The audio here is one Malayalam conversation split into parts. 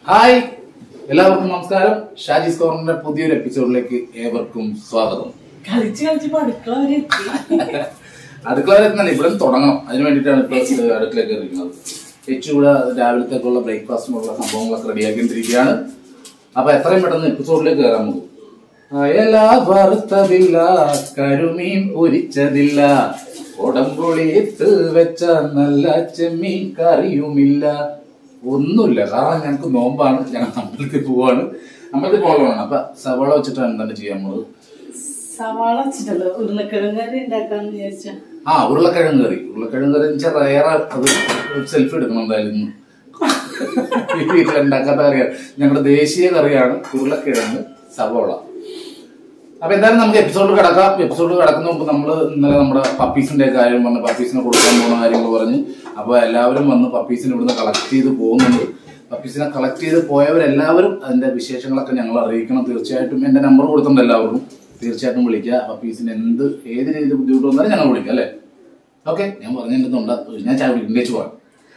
ഹായ് എല്ലാവർക്കും നമസ്കാരം ഷാജിസ് കോർണറിന്റെ പുതിയൊരു എപ്പിസോഡിലേക്ക് ഏവർക്കും സ്വാഗതം കളിച്ച് കളിച്ച് ഇപ്പൊ അടുക്കള വരെ എത്തി അടുക്കള എത്തുന്നില്ല ഇവിടെ നിന്ന് തുടങ്ങണം അതിന് വേണ്ടിയിട്ടാണ് ഇപ്പൊ അടുക്കളയിൽ കയറിയിരിക്കുന്നത് ചേച്ചി ഇവിടെ രാവിലത്തേക്കുള്ള ബ്രേക്ക്ഫാസ്റ്റിനുള്ള സംഭവങ്ങളൊക്കെ റെഡിയാക്കിണ്ടിരിക്കുകയാണ് അപ്പൊ എത്രയും പെട്ടെന്ന് എപ്പിസോഡിലേക്ക് കയറാൻ നമുക്ക് അയല വറുത്തതില്ല കരുമീൻ പൊരിച്ചതില്ല ഉടമ്പുളിത്ത് വെച്ച നല്ല ചെമ്മീൻ കറിയുമില്ല ഒന്നുമില്ല കാരണം ഞങ്ങൾക്ക് നോമ്പാണ് ഞങ്ങൾ അമ്പലത്തിൽ പോവാണ് അമ്പലത്തിൽ പോകണം അപ്പൊ സവാള വെച്ചിട്ടാണ് എന്താണ് ചെയ്യാൻ നമ്മള് സവാള വെച്ചിട്ടല്ലോ ഉരുളക്കിഴങ്ങ് കറി ഉണ്ടാക്കാന്ന് വിചാരിച്ച ആ ഉരുളക്കിഴങ്ങ് കറി ഉരുളക്കിഴങ്ങ് കറി വെച്ചാൽ റയറ അത് സെൽഫി എടുക്കണം എന്തായാലും ഇന്ന്. ഈ വീട്ടിൽ ഉണ്ടാക്കാത്ത കറിയാണ് ഞങ്ങളുടെ ദേശീയ കറിയാണ് ഉരുളക്കിഴങ്ങ് സവോള അപ്പൊ എന്തായാലും നമുക്ക് എപ്പിസോഡിൽ കിടക്കാം എപ്പിസോഡിൽ കിടക്കുന്ന മുമ്പ് നമ്മൾ ഇന്നലെ നമ്മുടെ പപ്പീസിന്റെ കാര്യം പറഞ്ഞ് പപ്പീസിനെ കൊടുക്കാൻ പോകുന്ന കാര്യങ്ങൾ പറഞ്ഞ് അപ്പൊ എല്ലാവരും വന്ന് പപ്പീസിനെ ഇവിടുന്ന് കളക്ട് ചെയ്ത് പോകുന്നുണ്ട് പപ്പീസിനെ കളക്ട് ചെയ്ത് പോയവരെല്ലാവരും അതിന്റെ വിശേഷങ്ങളൊക്കെ ഞങ്ങൾ അറിയിക്കണം തീർച്ചയായിട്ടും എന്റെ നമ്പർ കൊടുത്തിട്ടുണ്ട് എല്ലാവർക്കും തീർച്ചയായിട്ടും വിളിക്കുക പപ്പീസിന് എന്ത് ഏത് രീതിയിൽ ബുദ്ധിമുട്ട് വന്നാലും ഞങ്ങൾ വിളിക്കാം അല്ലേ ഓക്കെ ഞാൻ പറഞ്ഞിട്ടുണ്ട് ഞാൻ ചായ വിളിച്ചു പോകാം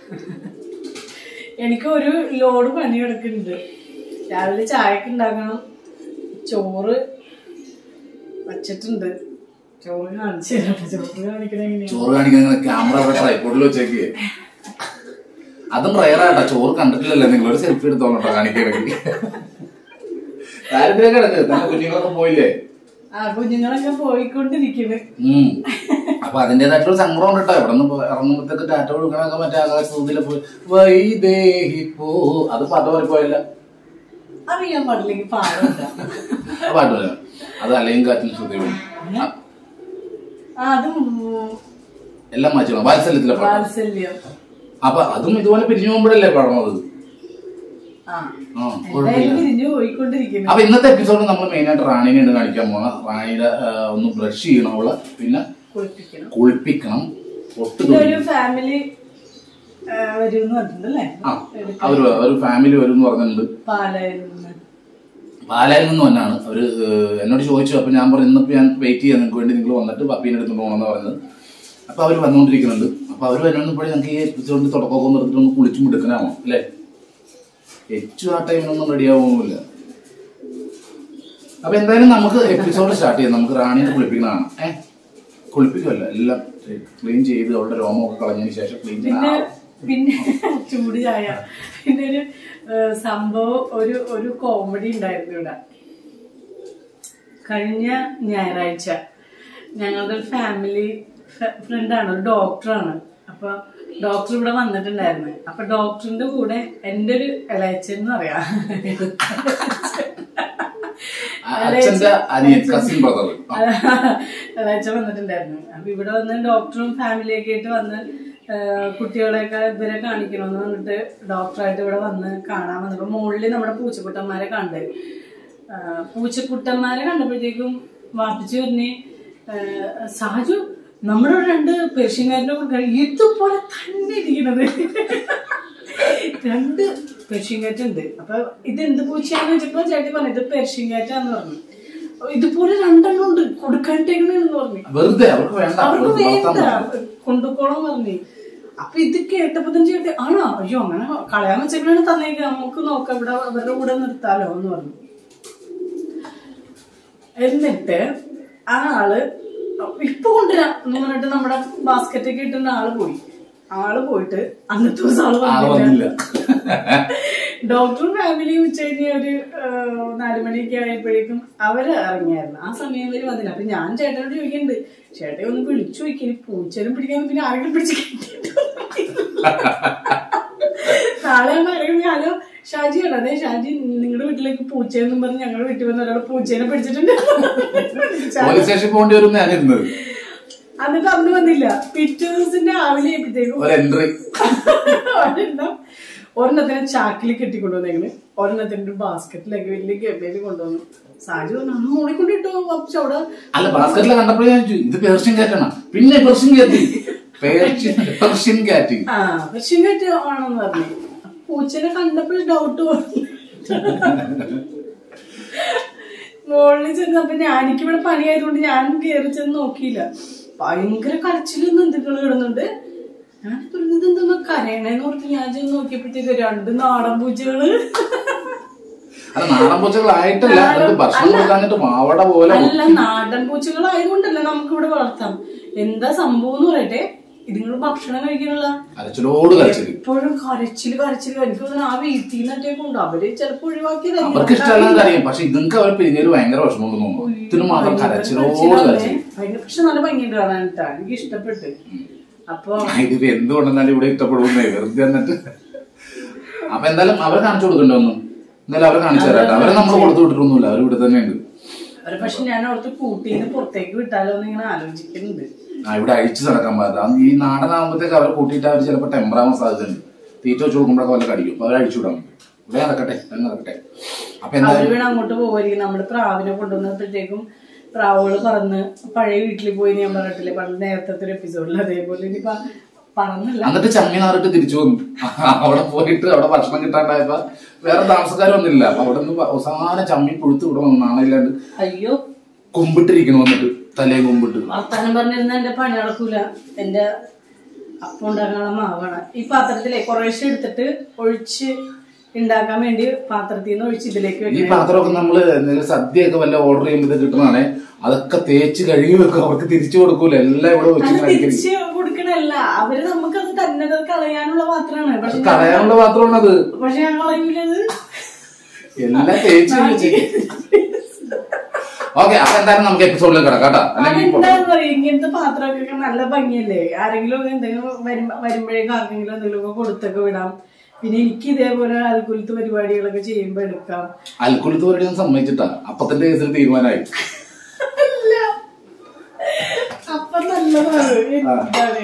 എനിക്ക് ഒരു ലോഡ് പണി കിടക്കുന്നുണ്ട് രാവിലെ ചായക്ക് ഉണ്ടാക്കണം ചോറ് വച്ചിട്ടുണ്ട് ചോറ് കാണിച്ചു തരാം ചോറ് കാണിക്കണ എങ്ങനെയാ ചോറ് കാണിക്കുന്ന ക്യാമറ അവിടെ ട്രൈപ്പോഡിൽ വെച്ചേക്ക് അതും റയറാട്ടാ ചോറ് കണ്ടിട്ടില്ലല്ലോ നിങ്ങൾ ഒരു സെൽഫി എടുത്തോളട്ടോ കാണിക്കണമെങ്കിൽ ദാരിദ്ര്യം കിടക്ക് നമ്മുടെ കുഞ്ഞുങ്ങളൊക്കെ പോയില്ലേ ആ കുഞ്ഞുങ്ങളൊക്കെ പോയിക്കൊണ്ടിരിക്കുന്നു ഉം അപ്പൊ അതിന്റേതായിട്ടുള്ള സങ്കടം ഉണ്ട് കേട്ടോ ഇവിടെ നിന്ന് ഇറങ്ങുമ്പോഴത്തേക്ക് ടാറ്റ കൊടുക്കണൊക്കെ മറ്റേ ആകാശത്തിലെ പോയി വൈദേഹി പോ അത് പാട്ട് പോലെ പോയല്ല അറിയാൻ പാടില്ലെങ്കിൽ പാടുണ്ട ആ പാട്ട് പോലെ അത് അലയും കാറ്റും ശ്രുതിയും ആ, ആ അത് എല്ലാം മാറ്റണം വാത്സല്യത്തിലെ പാട്ട് വാത്സല്യം അപ്പൊ അതും ഇതുപോലെ പിരിഞ്ഞു പോകുമ്പോഴല്ലേ പാടണത് ആ ആ കുഴപ്പമില്ല എന്തായാലും പിരിഞ്ഞു പോയിക്കൊണ്ടിരിക്കുന്നു അപ്പൊ ഇന്നത്തെ എപ്പിസോഡ് നമ്മൾ മെയിൻ ആയിട്ട് റാണിനെയാണ് കാണിക്കാൻ പോണ റാണിയുടെ ആ, ഒന്ന് ബ്രഷ് ചെയ്യണം അവളെ പിന്നെ കുളിപ്പിക്കണം കുളിപ്പിക്കണം ഒട്ട് ഇതൊരു ഫാമിലി വരും എന്ന് പറഞ്ഞിട്ടുണ്ടല്ലേ ആ അവര് ഒരു ഫാമിലി വരും എന്ന് പറഞ്ഞിട്ടുണ്ട് പാലായിരുന്നു പാലായിൽ നിന്ന് വന്നാണ് അവര് ഏഹ്, എന്നോട് ചോദിച്ചു അപ്പൊ ഞാൻ പറഞ്ഞു ഇന്നിപ്പോ ഞാൻ വെയിറ്റ് ചെയ്യാൻ നിങ്ങൾക്ക് വേണ്ടി നിങ്ങൾ വന്നിട്ട് പപ്പീനെ എടുത്തുകൊണ്ട് പോകണമെന്ന് പറഞ്ഞത് അപ്പൊ അവര് വന്നുകൊണ്ടിരിക്കുന്നുണ്ട് അപ്പൊ അവര് വരുന്നപ്പോഴേ ഞങ്ങൾക്ക് ഈ എപ്പിസോഡിന്റെ തുടക്കമൊക്കെ ഒന്ന് എടുത്തിട്ട് ഒന്ന് കുളിച്ചും എടുക്കണമോ അല്ലേ ഏറ്റവും ആ ടൈമിനൊന്നും റെഡി ആവുന്നില്ല അപ്പൊ എന്തായാലും നമുക്ക് എപ്പിസോഡ് സ്റ്റാർട്ട് ചെയ്യാം നമുക്ക് റാണിനെ കുളിപ്പിക്കണതാണ് ഏഹ് കുളിപ്പിക്കുമല്ല എല്ലാം ക്ലീൻ ചെയ്ത് അവളുടെ രോമമൊക്കെ കളഞ്ഞതിന് ശേഷം ക്ലീൻ പിന്നെ ചെയ്യണം പിന്നെ ചൂട് ചായ പിന്നെ ഒരു ഏഹ്, സംഭവം ഒരു ഒരു കോമഡി ഉണ്ടായിരുന്നു ഇവിടെ കഴിഞ്ഞ ഞായറാഴ്ച ഞങ്ങളുടെ ഒരു ഫാമിലി ഫ്രണ്ടാണ് ഒരു ഡോക്ടറാണ് അപ്പൊ ഡോക്ടർ ഇവിടെ വന്നിട്ടുണ്ടായിരുന്നു അപ്പൊ ഡോക്ടറിന്റെ കൂടെ എൻ്റെ ഒരു ഇളയച്ചൻ എന്ന് പറയാ അച്ഛന്റെ അനിയൻ കസിൻ ബ്രദർ ഇളയച്ചൻ വന്നിട്ടുണ്ടായിരുന്നു അപ്പൊ ഇവിടെ വന്ന് ഡോക്ടറും ഫാമിലിയൊക്കെ ആയിട്ട് വന്ന് ആ, കുട്ടികളെയൊക്കെ ഇവരെ കാണിക്കണമെന്ന് പറഞ്ഞിട്ട് ഡോക്ടറായിട്ട് ഇവിടെ വന്ന് കാണാൻ വന്നപ്പോ മുകളിൽ നമ്മുടെ പൂച്ചക്കുട്ടന്മാരെ കണ്ട് ആ, പൂച്ചക്കുട്ടന്മാരെ കണ്ടപ്പോഴത്തേക്കും വാപ്പിച്ചു പറഞ്ഞ് ആ, സാജു നമ്മുടെ ഇവിടെ രണ്ട് പേർഷ്യൻകാരനെ കൂടെ ഇതുപോലെ തന്നെ ഇരിക്കണത് രണ്ട് പെർഷ്യൻ കാറ്റ് ഉണ്ട് അപ്പൊ ഇത് എന്ത് പൂച്ചയാന്ന് വെച്ചപ്പോ ചേട്ടി പറഞ്ഞു ഇത് പെർഷ്യൻ കാറ്റാന്ന് പറഞ്ഞു അപ്പൊ ഇതുപോലെ രണ്ടെണ്ണം ഉണ്ട് കൊടുക്കാനിട്ടേക്കണെന്ന് പറഞ്ഞു വെറുതെ അവർക്ക് വേണ്ട അവർക്ക് അവർക്ക് വളർത്താൻ വേണ്ട പറ്റും. കൊണ്ടുപോകണം പറഞ്ഞു അപ്പൊ ഇത് കേട്ടപ്പോ തന്നെ ചേട്ടി ആണോ അയ്യോ അങ്ങനെ കളയാൻ വെച്ചേക്കാണ് തന്നേക്ക് നമുക്ക് നോക്കാം ഇവിടെ അവരുടെ കൂടെ നിർത്താലോ എന്ന് പറഞ്ഞു എന്നിട്ട് ആ ആള് ഇപ്പൊ കൊണ്ടുവരാം എന്ന് പറഞ്ഞിട്ട് നമ്മുടെ ബാസ്ക്കറ്റ് ഒക്കെ ഇട്ടുന്ന ആള് പോയി ആള് പോയിട്ട് അന്നത്തെ ദിവസം ആള് ആള് വന്നില്ല വന്നില്ല ഡോക്ടറും ഫാമിലിയും ഉച്ച കഴിഞ്ഞ് ഒരു ആ, നാല് മണിയൊക്കെ ആയപ്പോഴേക്കും അവര് ഇറങ്ങിയായിരുന്നു ആ സമയം വരെ വന്നില്ല അപ്പൊ ഞാൻ ചേട്ടനോട് ചോദിക്കുന്നുണ്ട് ചേട്ടൻ ഒന്ന് വിളിച്ചു നോക്കി പൂച്ചേനും പിടിക്കാൻ പിന്നെ ആരെങ്കിലും പിടിച്ച് കെട്ടിയിട്ട് നാളെ ഞാൻ പറയുന്നത് ഹലോ ഷാജി ആണ് അതെ ഷാജി നിങ്ങളുടെ വീട്ടിലേക്ക് പൂച്ചയെന്നും പറഞ്ഞ് ഞങ്ങളുടെ വീട്ടിൽ വന്ന ഒരാൾ പൂച്ചേനെ പിടിച്ചിട്ടുണ്ട് പോലീസ് സ്റ്റേഷനിൽ പോകേണ്ടി വരും ഞാൻ ഇരുന്നത് എന്നിട്ട് അന്ന് വന്നില്ല പിറ്റേ ദിവസം രാവിലെ ആയപ്പോഴത്തേക്കും ഒരു എൻട്രി ഒരെണ്ണം ഒരെണ്ണത്തിനെ ചാക്കിൽ കെട്ടിക്കൊണ്ടുവന്നേക്കണ് ഒരെണ്ണത്തിന്റെ ഒരു ബാസ്ക്കറ്റിലേക്ക് വലിയ ഗബയിൽ കൊണ്ടുവന്നു സാജു പറഞ്ഞു അന്ന് മൂടിക്കൊണ്ടിട്ടോ പക്ഷെ അവിടെ അല്ല ബാസ്കറ്റിൽ കണ്ടപ്പോഴേ ഞാൻ ചോദിച്ചു, ഇത് പേർഷ്യൻ കാറ്റാണ് പിന്നെ പേർഷ്യൻ കാറ്റ് പേർഷ്യൻ പേർഷ്യൻ കാറ്റ് ആ പക്ഷെ കെട്ടി ആണെന്ന് പറഞ്ഞു പൂച്ചനെ കണ്ടപ്പോൾ ഡൗട്ട് വന്നു മുകളിൽ ചെന്നപ്പോ ഞാനിക്ക് ഇവിടെ പണിയായതുകൊണ്ട് ഞാൻ കയറി ചെന്ന് നോക്കിയില്ല ഭയങ്കര കരച്ചിലും നിന്തുക്കൾ കിടന്നുണ്ട് ഞാൻ പറഞ്ഞത് എന്തെന്നോ കരയണേന്ന് ഓർത്ത് ഞാൻ ചെന്ന് നോക്കിയപ്പോഴത്തേക്ക് രണ്ട് നാടൻ പൂച്ചകള് അത് നാടൻ പൂച്ചകളായിട്ടല്ല അത് ഭക്ഷണം കൊടുക്കാഞ്ഞിട്ട് മാവട പോലെ അല്ല നാടൻ പൂച്ചകളായതുകൊണ്ടല്ല നമുക്ക് ഇവിടെ വളർത്താം എന്താ സംഭവം എന്ന് പറയട്ടെ ഇതുങ്ങൾ ഭക്ഷണം കഴിക്കാനുള്ള അരച്ചിലോട് കരച്ചില് എപ്പോഴും കരച്ചില് കരച്ചില് എനിക്ക് തോന്നുന്നു ആ വീട്ടിൽ നിന്നൊക്കെ ഉണ്ട് അവര് ചിലപ്പോ അവർക്ക് ഒഴിവാക്കിയതായിരിക്കും ഇഷ്ടമല്ലാന്ന് അറിയാം പക്ഷെ ഇതൊക്കെ അവർ പിരിഞ്ഞൊരു ഭയങ്കര വിഷമമുണ്ട് തോന്നുന്നു ഇതിന് മാത്രം കരച്ചിലോട് കരച്ചില് ഭയങ്കര പക്ഷെ നല്ല ഭംഗിയുണ്ട് കാണാൻ കേട്ടാ എനിക്ക് ഇഷ്ടപ്പെട്ടു അപ്പൊ ഇതിപ്പോ എന്തുകൊണ്ടെന്നാലും ഇവിടെ ഇഷ്ടപ്പെടുന്നേ വെറുതെ എന്നിട്ട് അപ്പൊ എന്തായാലും അവരെ കാണിച്ചു കൊടുക്കണ്ടോ ഒന്നും എന്തായാലും അവരെ കാണിച്ചു തരാട്ടെ അവരെ നമ്മൾ കൊടുത്തു വിട്ടിട്ടൊന്നുമില്ല അവർ ഇവിടെ തന്നെ ഉണ്ട് അവര് പക്ഷെ ഞാൻ ഓർത്ത് കൂട്ടിന്ന് പുറത്തേക്ക് വിട്ടാലോ എന്ന് ഇങ്ങനെ ആലോചിക്കുന്നുണ്ട് ആ ഇവിടെ അഴിച്ചു നടക്കാൻ പാടില്ല അന്ന് ഈ നാടനാകുമ്പോഴത്തേക്ക് അവരെ കൂട്ടിയിട്ട് അവർ ചിലപ്പോൾ ടെമ്പറാവാൻ സാധ്യതയുണ്ട് തീറ്റ വെച്ച് കൊടുക്കുമ്പോഴൊക്കെ വല്ല കടിക്കും അപ്പൊ അവർ അഴിച്ചു വിടാൻ പറ്റും ഇവിടെ നടക്കട്ടെ ഇവിടെ നടക്കട്ടെ അപ്പൊ അവര് എന്തായാലും വീണ് അങ്ങോട്ട് പോവായിരിക്കും നമ്മള് പ്രാവിനെ കൊണ്ടുവന്നപ്പോഴത്തേക്കും പ്രാവുകള് പറന്ന് പഴയ വീട്ടിൽ പോയി ഞാൻ പറഞ്ഞിട്ടില്ലേ പണ്ട് നേരത്തെ ഒരു എപ്പിസോഡിൽ അതേപോലെ ഇനിയിപ്പോ പറന്നില്ല എന്നിട്ട് ചമ്മി നാറിട്ട് തിരിച്ചു വന്നു അവിടെ പോയിട്ട് അവിടെ ഭക്ഷണം കിട്ടാണ്ടായപ്പോ വേറെ താമസക്കാർ വന്നില്ല അപ്പൊ അവിടെ നിന്ന് അവസാനം ചമ്മി പുഴുത്ത് ഇവിടെ വന്നു നാണയില്ലാണ്ട് അയ്യോ കുമ്പിട്ടിരിക്കണം വന്നിട്ട് തലേ കുമ്പിട്ട് വർത്താനം പറഞ്ഞിരുന്ന എന്റെ പണി നടക്കൂല എന്റെ അപ്പം ഉണ്ടാക്കാനുള്ള മാവാണ് ഈ പാത്രത്തിലെ കുറേശ്ശെ എടുത്തിട്ട് ഒഴിച്ച് ഉണ്ടാക്കാൻ വേണ്ടി പാത്രത്തിൽ നിന്ന് ഒഴിച്ച് ഇതിലേക്ക് ഈ വെക്കണം പാത്രമൊക്കെ നമ്മള് എന്തെങ്കിലും സദ്യയൊക്കെ വല്ല ഓർഡർ ചെയ്യുമ്പോൾ കിട്ടുന്നതാണേ അതൊക്കെ തേച്ച് കഴുകി വെക്കും അവർക്ക് തിരിച്ചു കൊടുക്കൂല എല്ലാം ഇവിടെ വെച്ച് അത് കഴിക്കും തിരിച്ച് കൊടുക്കണല്ല അവര് നമുക്കത് തന്നെ അത് കളയാനുള്ള പാത്രമാണ് പക്ഷെ കളയാനുള്ള പാത്രമാണ് അത് പക്ഷെ ഞാൻ കളയൂലത് എല്ലാം തേച്ച് വെച്ച് ഓക്കെ അപ്പൊ എന്തായാലും നമുക്ക് എപ്പിസോഡിലേക്ക് കിടക്കാം കേട്ടോ അല്ലെങ്കിൽ ഇപ്പൊ- അതെന്താന്ന് പറയാ ഇങ്ങനത്തെ പാത്രമൊക്കെ നല്ല ഭംഗിയല്ലേ ആരെങ്കിലും ഒക്കെ എന്തെങ്കിലും വരുമ്പ- വരുമ്പോഴേക്കും ആർക്കെങ്കിലും എന്തെങ്കിലും ഒക്കെ കൊടുത്തൊക്കെ വിടാം പിന്നെ എനിക്ക് ഇതേപോലെ ആൽക്കുലത്ത് പരിപാടികളൊക്കെ ചെയ്യുമ്പോ എടുക്കാം അൽക്കുലത്ത് പരിപാടി ഒന്ന് സമ്മതിച്ചിട്ടാ അപ്പത്തിന്റെ കേസിൽ തീരുമാനമായി അല്ല അപ്പൊ നല്ലതാണ് എന്താണ്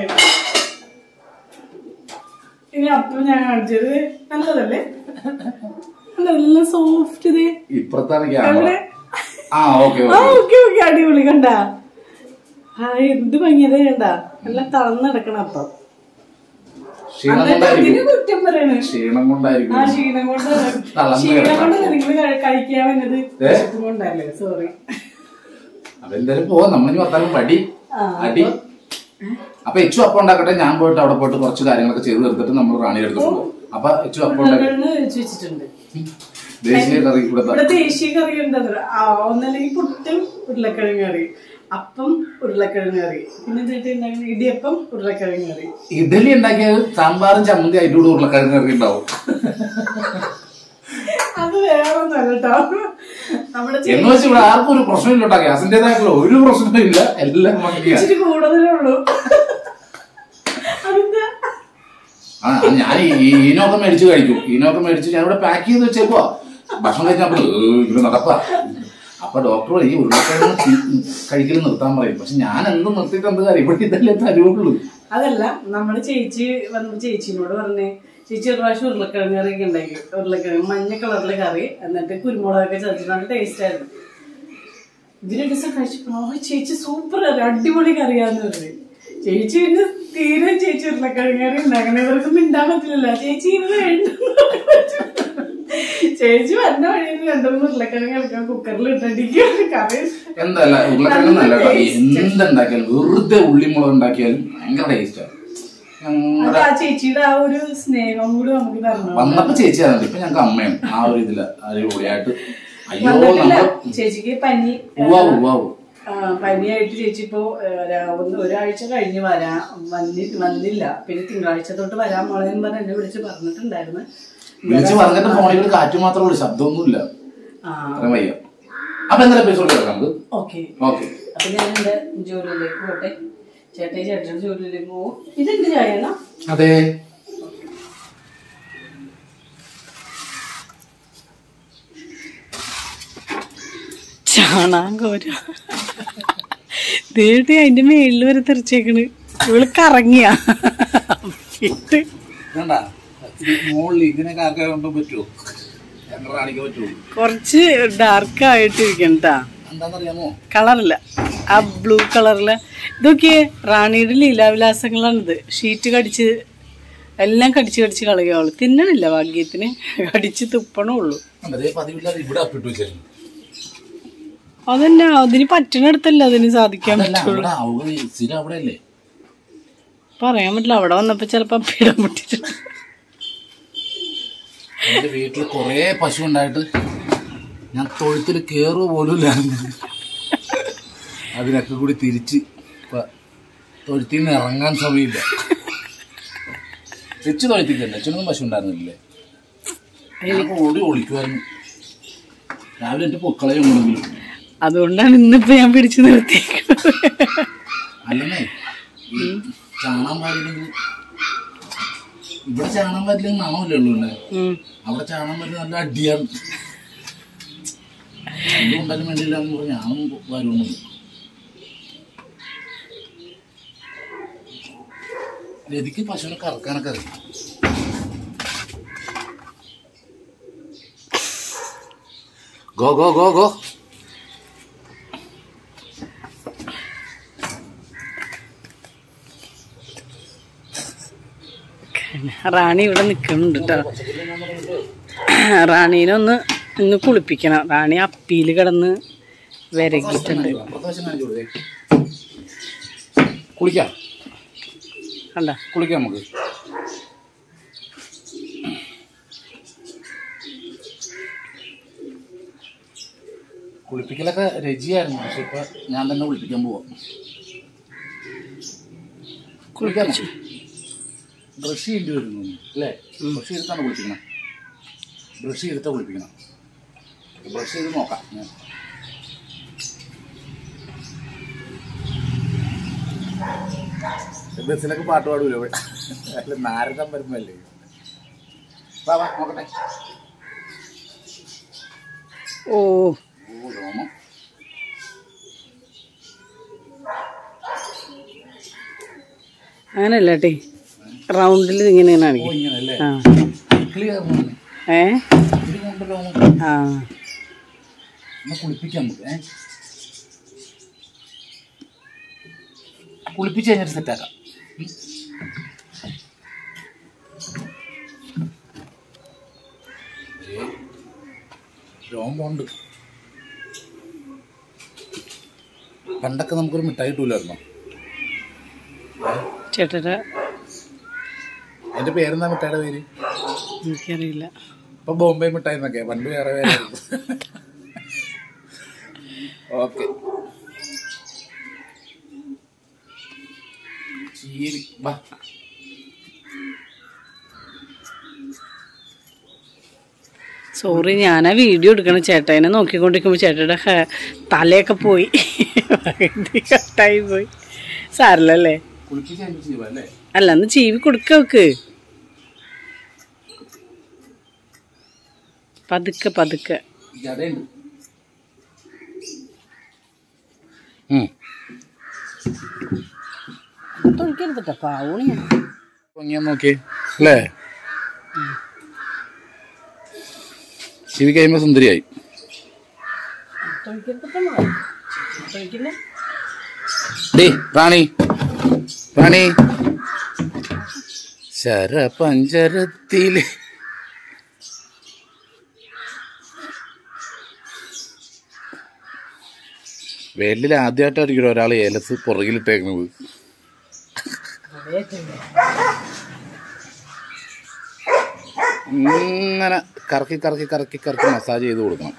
ഇനി അപ്പം ഞാൻ കാണിച്ചത് നല്ലതല്ലേ നല്ല സോഫ്റ്റ് ഇത് ഇപ്പുറത്താണ് ക്യാമറ എവിടെ? ആ ഓക്കെ ആ ഓക്കെ ഓക്കെ അടിപൊളി കണ്ട ആ എന്ത് ഭംഗിയത് കണ്ട നല്ല തളർന്ന് കിടക്കണം അപ്പം ക്ഷീണം എന്നിട്ട് കൊണ്ടായിരിക്കും അതിന് കുറ്റം പറയണേ ക്ഷീണം കൊണ്ടായിരിക്കും ആ ക്ഷീണം കൊണ്ട് തളർന്ന് ക്ഷീണം കിടക്കണം. കൊണ്ട് നിങ്ങൾ കഴിക്കാൻ വന്നത് ഏ? വിശപ്പും കൊണ്ടല്ലേ സോറി അപ്പൊ എന്തായാലും പോവാം നമ്മളിനി വർത്താനം പടി ആ, അടി അപ്പൊ എച്ചു അപ്പം ഉണ്ടാക്കട്ടെ ഞാൻ പോയിട്ട് അവിടെ പോയിട്ട് കുറച്ച് കാര്യങ്ങളൊക്കെ ചെയ്ത് തീർത്തിട്ട് നമ്മൾ റാണിയുടെ അടുത്ത് പോകും അപ്പൊ എച്ചു അപ്പം ഉണ്ടാക്കി ഉരുളക്കിഴങ്ങ് വെച്ച് വെച്ചിട്ടുണ്ട് ദേശീയ കറി ഇവിടെ ഇവിടെ ദേശീയ കറി ഉണ്ടത് ഒന്നല്ലെങ്കിൽ പുട്ടും ഉരുളക്കിഴങ്ങ് കറി അപ്പം ഉരുളക്കിഴങ്ങ് കറി പിന്നെ എന്നിട്ട് ഉണ്ടാക്കുന്ന ഇടിയപ്പം ഉരുളക്കിഴങ്ങ് കറി ഇഡലി ഉണ്ടാക്കിയത് സാമ്പാറും ചമ്മന്തി അതിൻ്റെ കൂടെ ഉരുളക്കിഴങ്ങ് കറി ഉണ്ടാവും അത് വേറെ ഒന്നല്ല കേട്ടോ നമ്മുടെ ചെ- എന്ന് വെച്ച് ഇവിടെ ആർക്കും ഒരു പ്രശ്നമില്ല കേട്ടോ ഗ്യാസിന്റേതായിട്ടുള്ള ഒരു പ്രശ്നവും ഇല്ല എല്ലാം മതിയാ ഇച്ചിരി കൂടുതലേ ഉള്ളൂ അതെന്താ ആ ഞാൻ ഈ ഈനൊക്കെ മേടിച്ച് കഴിക്കും ഈനൊക്കെ മേടിച്ച് ഞാൻ ഇവിടെ പാക്ക് ചെയ്ത് വെച്ചേക്കുവാ ഭക്ഷണം കഴിച്ചപ്പോൾ ഇങ്ങനെ നടപ്പാ അപ്പൊ ഡോക്ടർ ഈ ഉരുളക്കിഴങ്ങ് തി- കഴിക്കൽ നിർത്താൻ പറയും പക്ഷെ ഞാൻ എന്ത് നിർത്തിയിട്ട് എന്ത് കാര്യം ഇവിടെ ഇതല്ലേ തരുവുള്ളൂ അതല്ല നമ്മുടെ ചേച്ചി വന്ന ചേച്ചിനോട് പറഞ്ഞേ ചേച്ചി ഒരു പ്രാവശ്യം ഉരുളക്കിഴങ്ങ് കറി ഒക്കെ ഉണ്ടാക്കി ഉരുളക്കിഴങ്ങ് മഞ്ഞ കളറിലെ കറി എന്നിട്ട് കുരുമുളകൊക്കെ ചതച്ചിട്ട് നല്ല ടേസ്റ്റ് ആയിരുന്നു ഇതിന് ദിവസം കഴിച്ചപ്പോ "ആ, ചേച്ചി സൂപ്പർ കറി അടിപൊളി കറിയാന്ന് പറഞ്ഞു ചേച്ചി പിന്നെ തീരെ ചേച്ചി ഉരുളക്കിഴങ്ങ് കറി ഉണ്ടാക്കണേ ഇവർക്ക് മിണ്ടാൻ പറ്റില്ലല്ലോ ചേച്ചി ഇത് വേണ്ട ചേച്ചി വന്ന വഴിയിൽ രണ്ടു മൂന്ന് ഉരുളക്കിഴങ്ങ് എടുക്കാൻ കുക്കറിൽ ഇട്ടടിക്കും കറി എന്തല്ല ഉരുളക്കിഴങ്ങ് നല്ല കറി എന്തുണ്ടാക്കിയാലും വെറുതെ ഉള്ളിമുളക് ഉണ്ടാക്കിയാലും ഭയങ്കര ടേസ്റ്റാണ് അത് ആ ചേച്ചിയുടെ ആ ഒരു സ്നേഹം കൂടി നമുക്ക് തരണം വന്നപ്പോ ചേച്ചിയാണ് ഇപ്പൊ ഞങ്ങൾക്ക് അമ്മയാണ് ആ ഒരു ഇതില് അടിപൊളിയായിട്ട് അയ്യോ വന്നിട്ടില്ല നമ്മൾ ചേച്ചിക്ക് പനി ഉവ്വാവ് ഉവ്വാവ് ആ, പനിയായിട്ട് ചേച്ചി ഇപ്പോ ഏ, ര- ഒന്ന് ഒരാഴ്ച കഴിഞ്ഞ് വരാ വന്നി വന്നില്ല പിന്നെ തിങ്കളാഴ്ച തൊട്ട് വരാൻ മോളെ എന്ന് പറഞ്ഞ് എന്നെ വിളിച്ച് പറഞ്ഞിട്ടുണ്ടായിരുന്നു വിളിച്ച് പറഞ്ഞിട്ട് ഫോണിൽ ഒരു കാറ്റ് മാത്രമേ ഉള്ളൂ ശബ്ദമൊന്നുമില്ല ആ അത്രയും വയ്യ അപ്പൊ എന്തായാലും എപ്പിസോഡ് കിടക്കാം നമുക്ക് ഓക്കെ ഓക്കെ അപ്പൊ ഞാൻ എന്റെ ജോലിയിലേക്ക് പോട്ടെ ചേട്ടൻ ചേട്ടൻ്റെ ജോലിയിലേക്ക് പോകും ഇതെന്ത് ചായണ അതെ ചാണാങ്കോര ദേട്ടി അതിന്റെ മേളിൽ വരെ തെറിച്ചേക്കണ് ഇവള് കറങ്ങിയ വേണ്ട മോളിൽ ഇങ്ങനെയൊക്കെ ആൾക്കാരെ കൊണ്ടുപോകാൻ പറ്റുമോ ഞങ്ങൾ കാണിക്കാൻ പറ്റുമോ കുറച്ച് ഡാർക്ക് ആയിട്ടിരിക്കണ്ടാ എന്താണെന്നറിയാമോ കളറില്ല ആ ബ്ലൂ കളറില് ഇതൊക്കെ റാണിയുടെ ലീലാവിലാസങ്ങളാണിത് ഷീറ്റ് കടിച്ച് എല്ലാം കടിച്ച് കടിച്ച് കളയുള്ളൂ തിന്നണില്ല ഭാഗ്യത്തിന് കടിച്ച് തുപ്പണേ ഉള്ളൂ അതേ പതിവില്ലാതെ ഇവിടെ അപ്പിട്ട് വെച്ചിരുന്നു അതന്നെ അതിന് പറ്റണടുത്തല്ല അതിന് സാധിക്കാൻ അതല്ല പറ്റുള്ളൂ അവിടെ അവിടെ സ്ഥിരം അവിടെ അല്ലേ പറയാൻ പറ്റില്ല അവിടെ വന്നപ്പോ ചിലപ്പോ അപ്പിയിടാൻ പറ്റിയിട്ടുണ്ട് എന്റെ വീട്ടിൽ കുറേ പശു ഉണ്ടായിട്ട് ഞാൻ തൊഴുത്തിൽ കയറുക പോലും ഇല്ലായിരുന്നു അതിനൊക്കെ കൂടി തിരിച്ച് ഇപ്പൊ തൊഴുത്തിൽ നിന്ന് ഇറങ്ങാൻ സമയമില്ല വെച്ച് തൊഴുത്തിക്കല്ലേ അച്ഛനൊന്നും പശു ഉണ്ടായിരുന്നില്ലേ ഞാൻ ഓടി ഒളിക്കുമായിരുന്നു രാവിലെ എന്റെ പൊക്കളയും ഉണ്ടെങ്കിലും അതുകൊണ്ടാണ് ഇന്നിപ്പോ ഞാൻ പിടിച്ചു നിർത്തിയേക്കുന്നത് അല്ലെന്നേ ഈ ചാണാൻ പാടില്ലെങ്കിൽ ഇവിടെ ചാണാൻ പാടില്ലെങ്കിൽ നാമല്ലേ ഉള്ളൂ അല്ലേ ഉം. അവിടെ ചാണാൻ പറ്റി നല്ല അടിയാണ് ഒന്നും ഉണ്ടാക്കാൻ വേണ്ടിയില്ല എന്ന് പറഞ്ഞ് ഞാനും വരുമെന്ന് രതിക്ക് പശുവിനെ കറക്കാനൊക്കെ അറിയാം go go go go Rani ഇവിടെ നിൽക്കുന്നുണ്ട് കേട്ടോ റാണീനെ ഒന്ന് ഇന്ന് കുളിപ്പിക്കണം റാണി അപ്പിയിൽ കിടന്ന് വിരകിയിട്ടുണ്ട് അപ്പുറത്തെ വശം കാണിച്ചു കൊടുത്തേ കുളിക്കാം കണ്ട കുളിക്കാം നമുക്ക് കുളിപ്പിക്കലൊക്കെ രജിയായിരുന്നു പക്ഷെ ഇപ്പൊ ഞാൻ തന്നെ കുളിപ്പിക്കാൻ പോവാം കുളിക്കാമോ ബ്രഷ് ചെയ്യേണ്ടി വരുന്നു അല്ലേ ബ്രഷ് ചെയ്തിട്ടാണ് കുളിപ്പിക്കണം ബ്രഷ് ചെയ്തിട്ടാ കുളിപ്പിക്കണം ബ്രഷ് ചെയ്ത് നോക്കാം ഞാൻ ബസ്സിലൊക്കെ പാട്ട് പാടൂലോ അല്ല നാരദം വരുമ്പല്ലേ വാ വാ നോക്കട്ടെ ഓ ഓ രോമം അങ്ങനല്ല ടേ റൗണ്ടിൽ ഇങ്ങനെ ഓ കാണിക്കും ഇങ്ങനല്ലേ ആ ക്ലിയർ ഏ ഇത് കൊണ്ട് രോമം ആ ഒന്ന് കുളിപ്പിക്കാം നമുക്ക് ഏ കുളിപ്പിച്ച് കഴിഞ്ഞിട്ട് സെറ്റാക്കാം ഉം. ഏ, രോമമുണ്ട് പണ്ടൊക്കെ നമുക്കൊരു മിഠായി കിട്ടൂലായിരുന്നോ ചേട്ടൻ്റെ എന്റെ പേരെന്താ മിഠായിയുടെ പേര് എനിക്കറിയില്ല ഇപ്പൊ ബോംബെ മിഠായി എന്നൊക്കെ പണ്ട് വേറെ വേറെ ഓക്കെ ചീരി വാ സോറി ഞാൻ ആ വീഡിയോ എടുക്കണം ചേട്ടനെ നോക്കിക്കൊണ്ടിരിക്കുമ്പോൾ ചേട്ടയുടെ ഹെ- തലയൊക്കെ പോയി പകുതി കട്ടായി പോയി സാരല്ലേ കുളിപ്പിച്ച് കഴിഞ്ഞ് ചെയ്യുക അല്ലേ അല്ല ഒന്ന് ചീവി കൊടുക്ക വെക്ക് പതുക്കെ പതുക്കെ ജടയുണ്ട് തൊഴിക്കരുതട്ടോ പാവൂണിയാ ഭംഗിയാ നോക്കി അല്ലേ ചിരി കഴിയുമ്പോ സുന്ദരിയായി ഡേ റാണി റാണി ശരപഞ്ചരത്തില് വേലിൽ ആദ്യമായിട്ടായിരിക്കും ഒരാൾ ഏലസ് പുറകിലിട്ടേക്കുന്നത് ഇങ്ങനെ കറക്കി കറക്കി കറക്കി കറക്കി മസാജ് ചെയ്ത് കൊടുക്കണം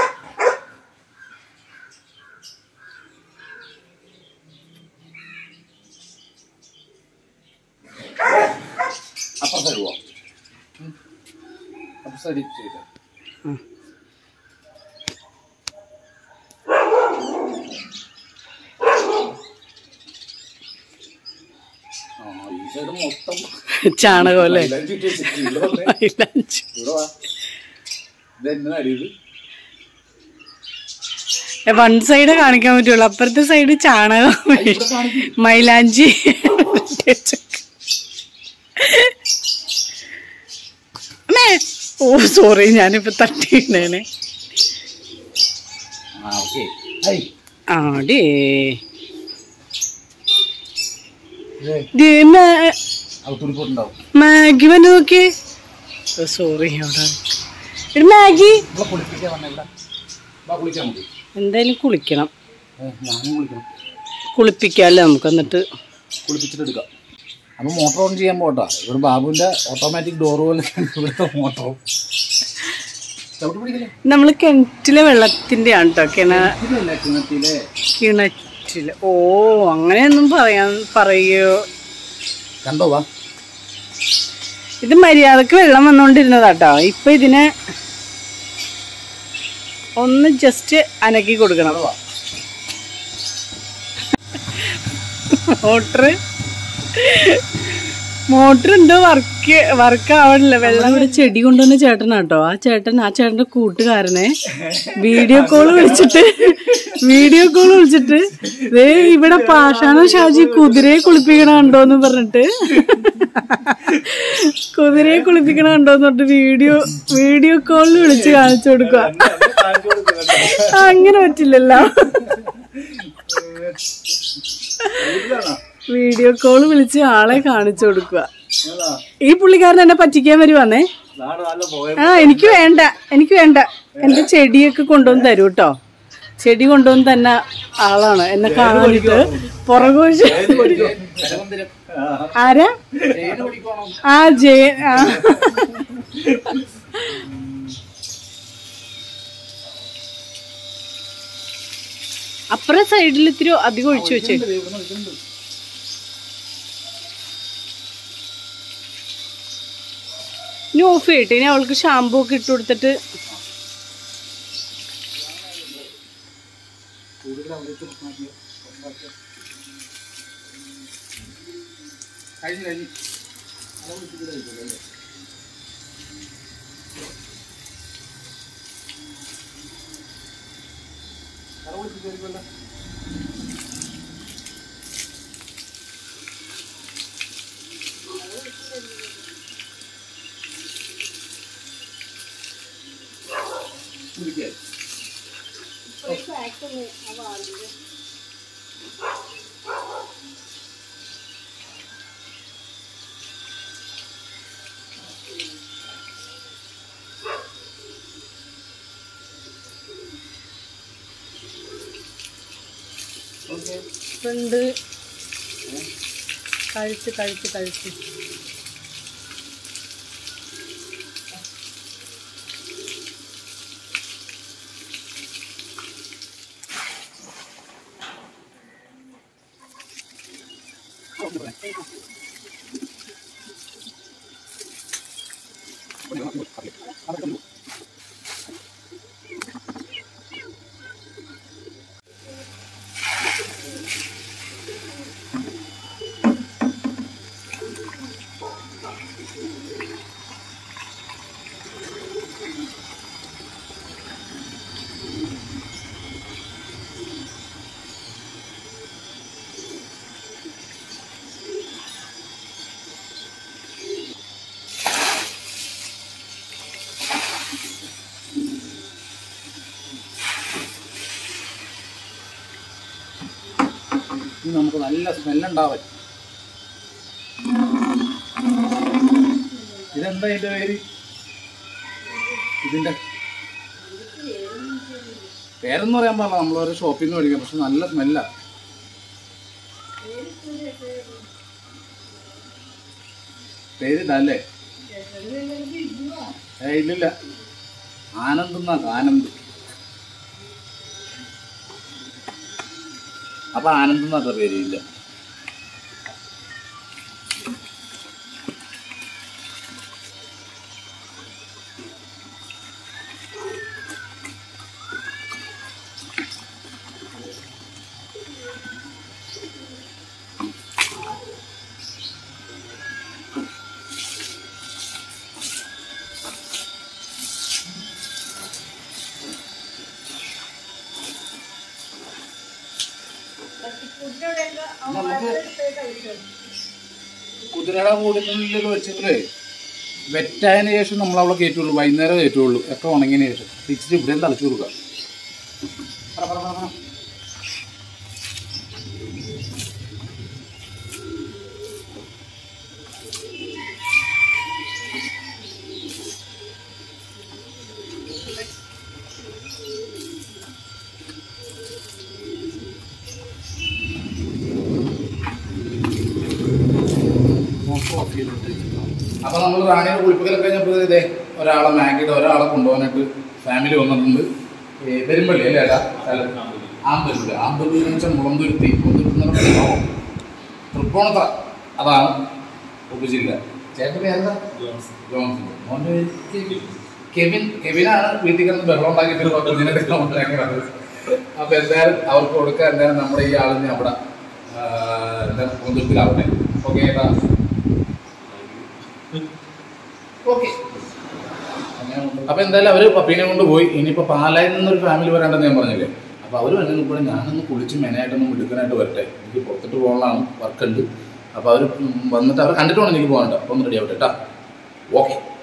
അപ്പുറം സൈഡ് പോവാം അപ്പുറം സൈഡ് ചെയ്താൽ ആ ഈ സൈഡ് മൊത്തം ചാണകം അല്ലേ മൈലാഞ്ചി ഇട്ട് വെച്ചിട്ട് ഇവിടെ വന്നേ. മൈലാഞ്ചി. ഇവിടെ വാ. ഇതെന്നാ അടിയത് ഏ, വൺ സൈഡ് കാണിക്കാൻ പറ്റുള്ളൂ അപ്പുറത്തെ സൈഡ് ചാണകം മൈലാഞ്ചി അമ്മേ. ഓ സോറി ഞാനിപ്പോ തട്ടിയിട്ടേനെ ആ ഓക്കെ ഐ ആടേ ഇതേ ദേ, മാ- അത് തുണിപ്പോട്ടുണ്ടാവും മാഗി വന്ന് നോക്കിയേ സോറി അവിടെ ഒരു മാഗി ഇവിടെ കുളിപ്പിക്കാൻ വന്ന ഇവിടെ വാ കുളിക്കാൻ നമുക്ക് എന്തായാലും കുളിക്കണം ഏ, ഞാനും കുളിക്കണം കുളിപ്പിക്കാമല്ലോ നമുക്ക് എന്നിട്ട് കുളിപ്പിച്ചിട്ട് എടുക്കാം അപ്പൊ മോട്ടോർ ഓൺ ചെയ്യാൻ പോട്ടാ ഇവിടെ ബാബുവിന്റെ ഓട്ടോമാറ്റിക് ഡോർ പോലെ ഇവിടുത്തെ മോട്ടോർ ചവിട്ട് പിടിക്കില്ലേ നമ്മൾ കിണറ്റിലെ വെള്ളത്തിന്റെ ആണ് കേട്ടോ കിണ ഇതിലല്ല കിണറ്റിലെ കിണറ്റില് ഓ അങ്ങനെയൊന്നും പറയാൻ പറയോ കണ്ടോ വാ ഇത് മര്യാദക്ക് വെള്ളം വന്നോണ്ടിരുന്നതാട്ടോ ഇപ്പൊ ഇതിനെ ഒന്ന് ജസ്റ്റ് അനക്കി കൊടുക്കണം കണ്ടോ വാ മോട്ടർ മോട്ടർ എന്തോ വർക്ക് വർക്ക് ആവണില്ല വെള്ളം ഇവിടെ ചെടി കൊണ്ടുവന്ന ചേട്ടനാട്ടോ ആ ചേട്ടൻ ആ ചേട്ടന്റെ കൂട്ടുകാരനെ വീഡിയോ കോൾ വിളിച്ചിട്ട് വീഡിയോ കോൾ വിളിച്ചിട്ട് ദേ ഇവിടെ പാഷാണ ഷാജി കുതിരയെ കുളിപ്പിക്കണ കണ്ടോന്ന് പറഞ്ഞിട്ട് കുതിരയെ കുളിപ്പിക്കണ കണ്ടോന്ന് പറഞ്ഞിട്ട് വീഡിയോ വീഡിയോ കോളിൽ വിളിച്ച് കാണിച്ചു കൊടുക്കുക അങ്ങനെ പറ്റില്ലല്ലോ വീഡിയോ കോൾ വിളിച്ച് ആളെ കാണിച്ചു കൊടുക്കുക ഈ പുള്ളിക്കാരൻ എന്നെ പറ്റിക്കാൻ വരുവാന്നേ ആ എനിക്ക് വേണ്ട എനിക്ക് വേണ്ട എന്റെ ചെടിയൊക്കെ കൊണ്ടുവന്ന് തരൂ കേട്ടോ ചെടി കൊണ്ടുവന്ന് തന്നെ ആളാണ് എന്നെ കാണാനിട്ട് പുറകുവശം ആരാ ആ ജയ ആ. അപ്പുറം സൈഡിൽ ഇത്തിരി അധികം ഒഴിച്ചു വെച്ചേ ഇനി ഓഫ് ചെയ്യട്ടെ ഇനി അവൾക്ക് ഷാമ്പൂ ഒക്കെ ഇട്ട് കൊടുത്തിട്ട് കഴിഞ്ഞു കഴിഞ്ഞു കുടിക്കാൻ ഫ്രണ്ട് കഴിച്ച് കഴിച്ച് കഴിച്ച് ഇനി നമുക്ക് നല്ല സ്മെല്ലുണ്ടാവാൻ ഇതെന്താ ഇതിന്റെ പേര് ഇതിന്റെ പേരൊന്നും പറയാൻ പാടില്ല നമ്മളൊരു ഷോപ്പിൽ നിന്ന് മേടിക്കാം പക്ഷെ നല്ല സ്മെല്ലാ പേരിട്ടല്ലേ ഏ ഇല്ലില്ല ആനന്ദ് എന്നാ ആനന്ദ് അപ്പൊ ആനന്ദ് എന്നത്ര പേരില്ല കുതിരയുടെ കൂടിനുള്ളിൽ വെച്ചെങ്കിലേ വെറ്റായതിന് ശേഷം നമ്മൾ അവിടെ കയറ്റുള്ളൂ വൈകുന്നേരം കയറ്റുള്ളൂ ഒക്കെ ഉണങ്ങിയതിന് ശേഷം തിരിച്ചിട്ട് ഇവിടെയും തളിച്ചു കൊടുക്കുക പറ, പറ, പറ, പറ. അപ്പൊ നമ്മൾ റാണിയുടെ കുളിപ്പിക്കലൊക്കെ കഴിഞ്ഞപ്പോൾ ഇതേ ഒരാളെ മാഗിയുടെ ഒരാളെ കൊണ്ടുപോകാനായിട്ട് ഫാമിലി വന്നിട്ടുണ്ട് ഏ, പെരുമ്പള്ളി അല്ലേ ഏട്ടാ സ്ഥലം ആമ്പല്ലൂര് ആമ്പല്ലൂർ എന്ന് വെച്ചാൽ മുളന്തുരുത്തി മുളന്തുരുത്തി തൃപ്പൂണിത്തറ അതാണ് ഉപജില്ല ചേട്ടൻ പേരെന്താ ജോൺസൺ മോൻ്റെ പേര് കെവിൻ. കെവിൻ കെവിനാണ് വീട്ടിൽ കിടന്ന് വെള്ളം ഉണ്ടാക്കിയിട്ട് ഒരു കുഞ്ഞിനെ എടുക്കാൻ ഉണ്ടാക്കുന്നത് അപ്പൊ എന്തായാലും അവർക്ക് കൊടുക്കാൻ എന്തായാലും നമ്മുടെ ഈ ആളിനെ അവിടെ ആ, എന്താണ് പൂന്തുരുത്തിലാവട്ടെ ഓക്കെ ഏട്ടാ ഓക്കെ അപ്പൊ എന്തായാലും അവര് പപ്പീനെ കൊണ്ട് പോയി ഇനിയിപ്പോ പാലായിൽ നിന്നൊരു ഫാമിലി വരാണ്ടെന്ന് ഞാൻ പറഞ്ഞില്ലേ അപ്പൊ അവര് വന്നതിന് കൂടെ ഞാനൊന്ന് കുളിച്ച് മെനയായിട്ടൊന്ന് എടുക്കാനായിട്ട് വരട്ടെ എനിക്ക് പുറത്തിട്ട് പോകാനാണ് വർക്ക് ഉണ്ട് അപ്പൊ അവര് വന്നിട്ട് അവർ കണ്ടിട്ട് വേണം എനിക്ക് പോകാനുണ്ട് അപ്പൊ ഒന്ന് റെഡി ആവട്ടെ കേട്ടാ ഓക്കെ